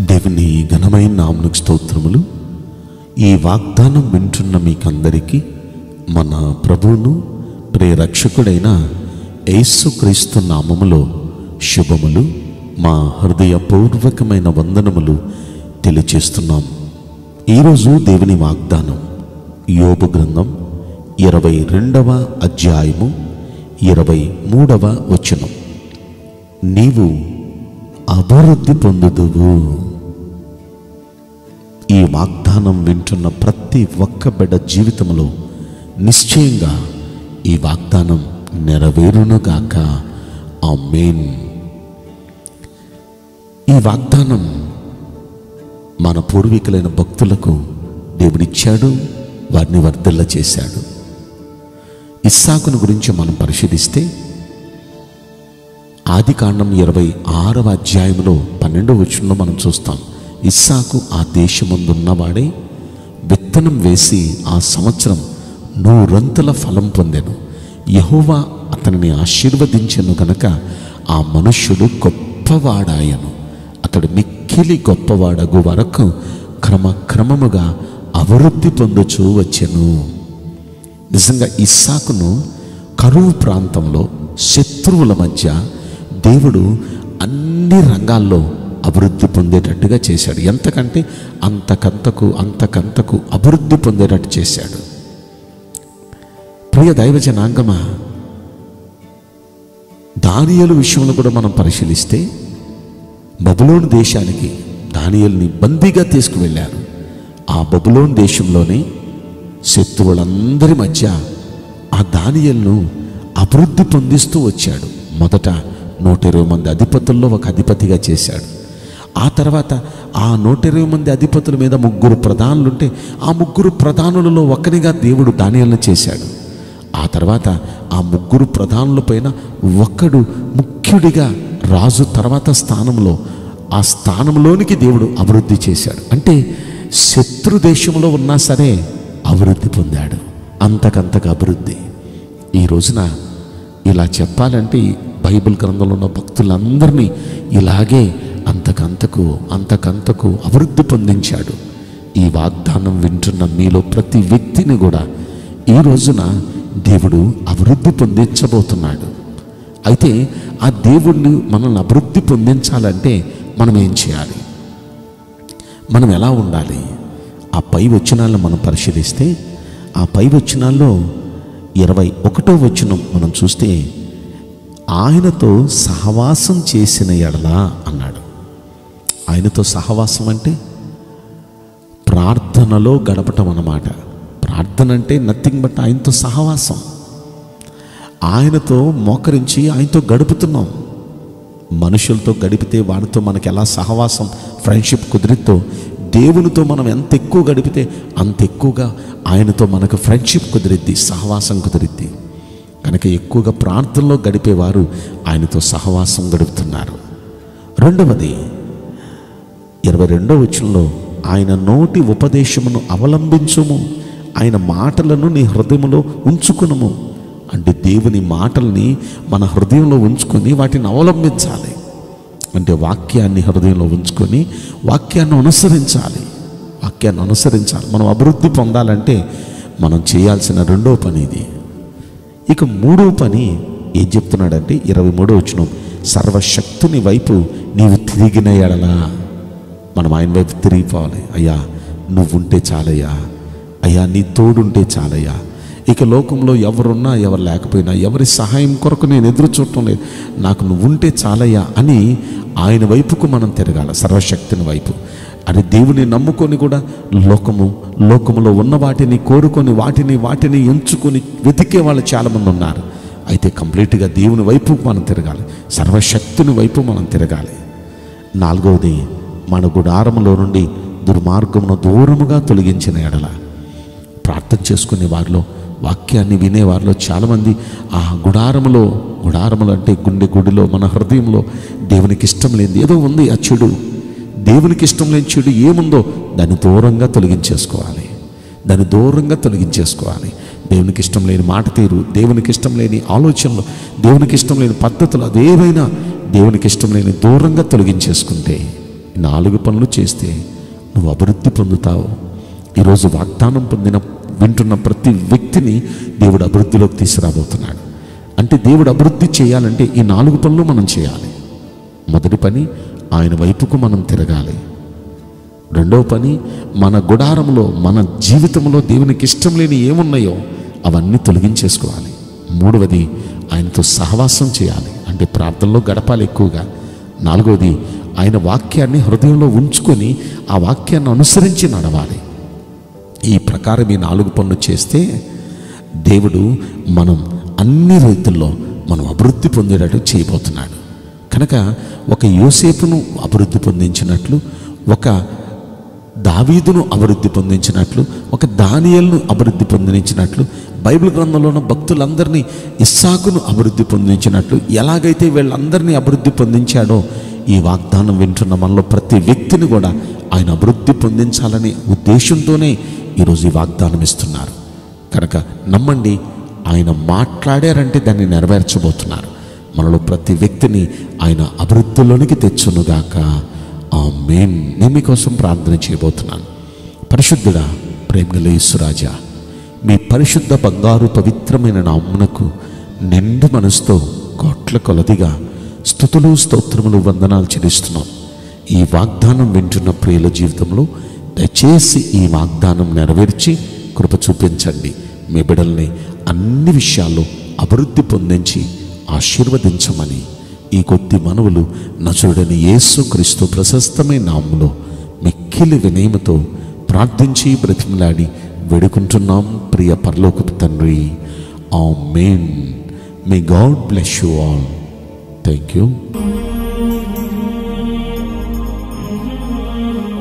దేవుని ఘనమైన నామనికి స్తోత్రములు ఈ వాగ్దానం వింటున్న మీకందరికీ మన ప్రభువును ప్రేరక్షకుడైన యేసుక్రీస్తు నామములో శుభములు మా హృదయపూర్వకమైన వందనములు తెలియచేస్తున్నాం ఈరోజు దేవుని వాగ్దానం యోబు గ్రంథం ఇరవై రెండవ అధ్యాయము ఇరవై మూడవ వచనం నీవు అభివృద్ధి పొందుదువు ఈ వాగ్దానం వింటున్న ప్రతి ఒక్క బిడ్డ జీవితంలో నిశ్చయంగా ఈ వాగ్దానం నెరవేరునుగాక ఆమేన్ ఈ వాగ్దానం మన పూర్వీకులైన భక్తులకు దేవుడిచ్చాడు వారిని వర్ధిల్ల చేశాడు ఇస్సాకును గురించి మనం పరిశీలిస్తే ఆది కాండం ఇరవై ఆరవ అధ్యాయంలో పన్నెండవ వచనంలో మనం చూస్తాం ఇస్సాకు ఆ దేశమందున్నవాడే విత్తనం వేసి ఆ సంవత్సరం నూరంతుల ఫలం పొందెను యహోవా అతనిని ఆశీర్వదించెను గనక ఆ మనుష్యుడు గొప్పవాడాయను అతడు మిక్కిలి గొప్పవాడగు వరకు క్రమక్రమముగా అభివృద్ధి పొందుచూ వచ్చెను నిజంగా ఇస్సాకును కరువు ప్రాంతంలో శత్రువుల మధ్య దేవుడు అన్ని రంగాల్లో అభివృద్ధి పొందేటట్టుగా చేశాడు ఎంతకంటే అంతకంతకు అంతకంతకు అభివృద్ధి పొందేటట్టు చేశాడు ప్రియ దైవ జనాంగమా దానియలు విషయంలో కూడా మనం పరిశీలిస్తే బబులోను దేశానికి దానియల్ని బందీగా తీసుకువెళ్ళారు ఆ బబులోను దేశంలోనే శత్రువులందరి మధ్య ఆ దానియల్ను అభివృద్ధి పొందిస్తూ వచ్చాడు మొదట నూట ఇరవై మంది అధిపతుల్లో ఒక అధిపతిగా చేశాడు ఆ తర్వాత ఆ నూట ఇరవై మంది అధిపతుల మీద ముగ్గురు ప్రధానులుంటే ఆ ముగ్గురు ప్రధానులలో ఒకరిగా దేవుడు దానియల్ని చేశాడు ఆ తర్వాత ఆ ముగ్గురు ప్రధానుల పైన ఒక్కడు ముఖ్యుడిగా రాజు తర్వాత స్థానంలో ఆ స్థానంలోనికి దేవుడు అభివృద్ధి చేశాడు అంటే శత్రు దేశంలో ఉన్నా సరే అభివృద్ధి పొందాడు అంతకంతకు అభివృద్ధి ఈ రోజున ఇలా చెప్పాలంటే ఈ బైబిల్ గ్రంథంలో ఉన్న భక్తులందరినీ ఇలాగే అంతకంతకు అంతకంతకు అభివృద్ధి పొందించాడు ఈ వాగ్దానం వింటున్న మీలో ప్రతి వ్యక్తిని కూడా ఈ రోజున దేవుడు అభివృద్ధి పొందించబోతున్నాడు అయితే ఆ దేవుడిని మనల్ని అభివృద్ధి పొందించాలంటే మనం ఏం చేయాలి మనం ఎలా ఉండాలి ఆ పై వచనాలను మనం పరిశీలిస్తే ఆ పై వచనాల్లో ఇరవై ఒకటో వచనం మనం చూస్తే ఆయనతో సహవాసం చేసిన ఎడలా అన్నాడు ఆయనతో సహవాసం అంటే ప్రార్థనలో గడపటం అన్నమాట ప్రార్థన అంటే నథింగ్ బట్ ఆయనతో సహవాసం ఆయనతో మోకరించి ఆయనతో గడుపుతున్నాం మనుషులతో గడిపితే వాడితో మనకి ఎలా సహవాసం ఫ్రెండ్షిప్ కుదిరితో దేవునితో మనం ఎంత ఎక్కువ గడిపితే అంత ఎక్కువగా ఆయనతో మనకు ఫ్రెండ్షిప్ కుదిరిద్ది సహవాసం కుదిరిద్ది కనుక ఎక్కువగా ప్రార్థనలో గడిపేవారు ఆయనతో సహవాసం గడుపుతున్నారు రెండవది ఇరవై రెండో వచనంలో ఆయన నోటి ఉపదేశమును అవలంబించుము ఆయన మాటలను నీ హృదయంలో ఉంచుకునము అంటే దేవుని మాటల్ని మన హృదయంలో ఉంచుకొని వాటిని అవలంబించాలి అంటే వాక్యాన్ని హృదయంలో ఉంచుకొని వాక్యాన్ని అనుసరించాలి వాక్యాన్ని అనుసరించాలి మనం అభివృద్ధి పొందాలంటే మనం చేయాల్సిన రెండో పని ఇది ఇక మూడో పని ఏం చెప్తున్నాడంటే ఇరవై మూడో వచ్చిన సర్వశక్తుని వైపు నీవు తిరిగిన ఎడలా మనం ఆయన వైపు తిరిగిపోవాలి అయ్యా నువ్వుంటే చాలయ్యా అయ్యా నీ తోడుంటే చాలయ్యా ఇక లోకంలో ఎవరున్నా ఎవరు లేకపోయినా ఎవరి సహాయం కొరకు నేను ఎదురు చూడటం లేదు నాకు నువ్వుంటే చాలయ్యా అని ఆయన వైపుకు మనం తిరగాల సర్వశక్తిని వైపు అని దేవుని నమ్ముకొని కూడా లోకము లోకములో ఉన్న వాటిని కోరుకొని వాటిని వాటిని ఎంచుకొని వెతికే వాళ్ళు చాలామంది ఉన్నారు అయితే కంప్లీట్గా దేవుని వైపు మనం తిరగాలి సర్వశక్తిని వైపు మనం తిరగాలి నాలుగవది మన గుడారములో నుండి దుర్మార్గమును దూరముగా తొలగించిన ఎడల ప్రార్థన చేసుకునే వారిలో వాక్యాన్ని వినే వారిలో చాలామంది ఆ గుడారములో గుడారములు అంటే గుండె గుడిలో మన హృదయంలో దేవునికి ఇష్టం లేనిది ఏదో ఉంది ఆ చెడు దేవునికి ఇష్టం లేని చెడు ఏముందో దాన్ని దూరంగా తొలగించేసుకోవాలి దాన్ని దూరంగా తొలగించేసుకోవాలి దేవునికి ఇష్టం లేని మాట తీరు దేవునికి ఇష్టం లేని ఆలోచనలు దేవునికి ఇష్టం లేని పద్ధతులు అదేవైనా దేవునికి ఇష్టం లేని దూరంగా తొలగించేసుకుంటే నాలుగు పనులు చేస్తే నువ్వు అభివృద్ధి పొందుతావు ఈరోజు వాగ్దానం పొందిన వింటున్న ప్రతి వ్యక్తిని దేవుడు అభివృద్ధిలోకి తీసుకురాబోతున్నాడు అంటే దేవుడు అభివృద్ధి చేయాలంటే ఈ నాలుగు పనులు మనం చేయాలి మొదటి పని ఆయన వైపుకు మనం తిరగాలి రెండవ పని మన గుడారంలో మన జీవితంలో దేవునికి ఇష్టం లేని ఏమున్నాయో అవన్నీ తొలగించేసుకోవాలి మూడవది ఆయనతో సహవాసం చేయాలి అంటే ప్రార్థనలో గడపాలి ఎక్కువగా నాలుగవది ఆయన వాక్యాన్ని హృదయంలో ఉంచుకొని ఆ వాక్యాన్ని అనుసరించి నడవాలి ఈ ప్రకారం ఈ నాలుగు పనులు చేస్తే దేవుడు మనం అన్ని రీతుల్లో మనం అభివృద్ధి పొందేటట్టు చేయబోతున్నాడు కనుక ఒక యోసేపును అభివృద్ధి పొందించినట్లు ఒక దావీదును అభివృద్ధి పొందించినట్లు ఒక దానియల్ను అభివృద్ధి పొందించినట్లు బైబిల్ గ్రంథంలో ఉన్న భక్తులందరినీ ఇస్సాకును అభివృద్ధి పొందించినట్లు ఎలాగైతే వీళ్ళందరినీ అభివృద్ధి పొందించాడో ఈ వాగ్దానం వింటున్న మనలో ప్రతి వ్యక్తిని కూడా ఆయన అభివృద్ధి పొందించాలనే ఉద్దేశంతోనే ఈరోజు ఈ వాగ్దానం ఇస్తున్నారు కనుక నమ్మండి ఆయన మాట్లాడారంటే దాన్ని నెరవేర్చబోతున్నారు మనలో ప్రతి వ్యక్తిని ఆయన అభివృద్ధిలోనికి తెచ్చునుగాక ఆ మెయిన్ నేను మీకోసం ప్రార్థన చేయబోతున్నాను పరిశుద్ధుడా ప్రేమగల యేసురాజా మీ పరిశుద్ధ బంగారు పవిత్రమైన నామునకు నిండు మనసుతో కోట్ల కొలదిగా స్థుతులు స్తోత్రములు వందనాలు చెల్లిస్తున్నాం ఈ వాగ్దానం వింటున్న ప్రియుల జీవితంలో దయచేసి ఈ వాగ్దానం నెరవేర్చి కృప చూపించండి మీ బిడల్ని అన్ని విషయాల్లో అభివృద్ధి పొందించి ఆశీర్వదించమని ఈ కొద్ది మనవులు నచుడని యేసు క్రీస్తు ప్రశస్తమైన నామములో మిక్కిలి వినయముతో ప్రార్థించి బ్రతిమలాడి వేడుకుంటున్నాం ప్రియ పరలోకపు తండ్రి ఆ మెయిన్ may God bless you all thank you